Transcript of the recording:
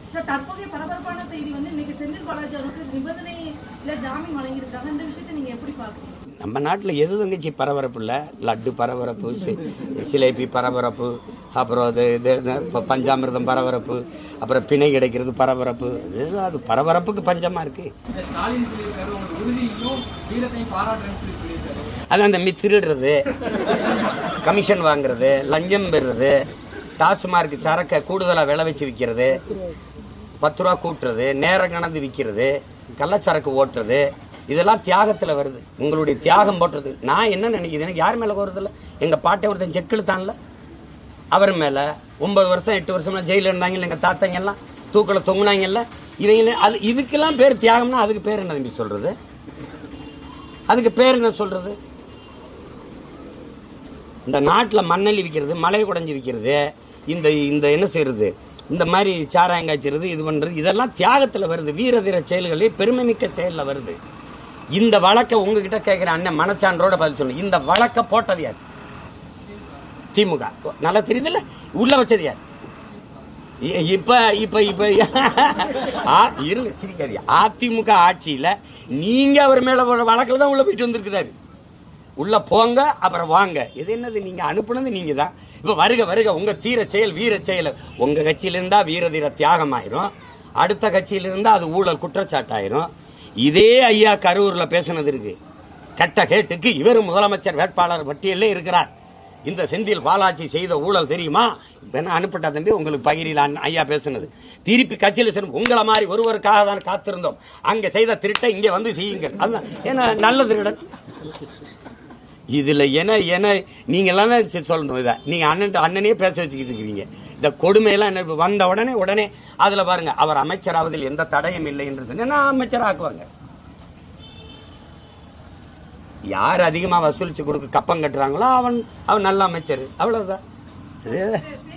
sir தற்போதைய பரபரப்பான செய்தி வந்து இன்னைக்கு செந்தில் பாலாஜி அவருக்கு நிபந்தனை இல்ல ஜாமீன் வழங்கியிருக்காங்க இந்த விஷயத்தை நீங்க எப்படி பாக்குறீங்க நம்ம நாட்டில் எது தங்கச்சி பரபரப்பு இல்லை லட்டு பரபரப்பு சி- சிலேபி பரபரப்பு அப்புறம் அது இது இது ப- பஞ்சாமிர்தம் பரபரப்பு அப்புறம் பிணை கிடைக்கிறது பரபரப்பு இது அது பரபரப்புக்கு பஞ்சமா இருக்கு இந்த ஸ்டாலின் சொல்லியிருக்காரு உங்க உறுதியையும் வீரத்தையும் பாராட்டுறேன்னு சொல்லி சொல்லியிருக்காரு அது அந்த மி திருடுறது கமிஷன் வாங்குறது லஞ்சம் பெறுறது டாஸ்மார்க் சரக்கை கூடுதலாக விளை வச்சு விற்கிறது பத்து ரூபா கூட்டுறது நேரம் கணந்து விற்கிறது கள்ளச்சரக்கு ஓட்டுறது இதெல்லாம் தியாகத்துல வருது உங்களுடைய தியாகம் போட்டுறது நான் என்ன நினைக்கிறேன் எனக்கு யார் மேல வருது இல்ல எங்க பாட்டை ஒருத்தன் செக் இழுத்தான்ல அவர் மேல ஒன்பது வருஷம் எட்டு வருஷம் ஜெயில இருந்தாங்கல்ல எங்க தாத்தங்க எல்லாம் தூக்கல தொங்குனாங்கல்ல இவங்க அது இதுக்கெல்லாம் பேர் தியாகம்னா அதுக்கு பேர் என்ன தம்பி சொல்றது அதுக்கு பேர் என்ன சொல்றது இந்த நாட்டில் மண்ணெல்லி விற்கிறது மலை குடைஞ்சி விற்கிறது இந்த இந்த என்ன செய்யறது இந்த மாதிரி சாராயம் காய்ச்சிறது இது பண்றது இதெல்லாம் தியாகத்தில் வருது வீர தீர செயல்களே பெருமைமிக்க செயலில் வருது இந்த வழக்கை உங்ககிட்ட கேட்கிற அண்ணன் மனச்சான்றோட பதில் சொல்லு இந்த வழக்கை போட்டது யார் திமுக நல்லா தெரியுதுல்ல உள்ள வச்சது யார் இ- இப்ப இப்ப இப்ப ஆ, இருங்க சிரிக்காதீங்க அதிமுக ஆட்சியில நீங்க அவர் மேல வழக்கில் தான் உள்ள போயிட்டு வந்திருக்கிறாரு உள்ள போங்க அப்புறம் வாங்க இது என்னது நீங்க அனுப்புனது நீங்க தான் இப்ப வருக வருக உங்க தீர செயல் வீர செயல் உங்க கட்சியில இருந்தா வீர தீர தியாகம் ஆயிரும் அடுத்த கட்சியில இருந்தா அது ஊழல் குற்றச்சாட்டாயிரும் இதே ஐயா கரூர்ல பேசினது இருக்கு கட்ட கேட்டுக்கு இவர் முதலமைச்சர் வேட்பாளர் பட்டியலே இருக்கிறார் இந்த செந்தில் பாலாஜி செய்த ஊழல் தெரியுமா என்ன அனுப்பிட்டா தம்பி உங்களுக்கு பகிரில் அண்ணன் ஐயா பேசுனது திருப்பி கட்சியில் சென்று உங்களை மாதிரி ஒருவருக்காக தான் காத்திருந்தோம் அங்க செய்த திருட்டை இங்கே வந்து செய்யுங்கள் அதுதான் ஏன்னா நல்ல திருடன் இதுல என என நீங்க எல்லாம் தான் சரி சொல்லணும் இதை நீங்க அண்ணன் அண்ணனே பேச வச்சுக்கிட்டு இருக்கிறீங்க இந்த கொடுமையெல்லாம் என்ன இப்ப வந்த உடனே உடனே அதுல பாருங்க அவர் அமைச்சராவதில் எந்த தடையும் இல்லை என்று சொன்னா அமைச்சர் ஆக்குவாங்க யார் அதிகமா வசூலிச்சு கொடுக்க கப்பம் கட்டுறாங்களோ அவன் அவன் நல்ல அமைச்சர் அவ்வளவுதான் இது-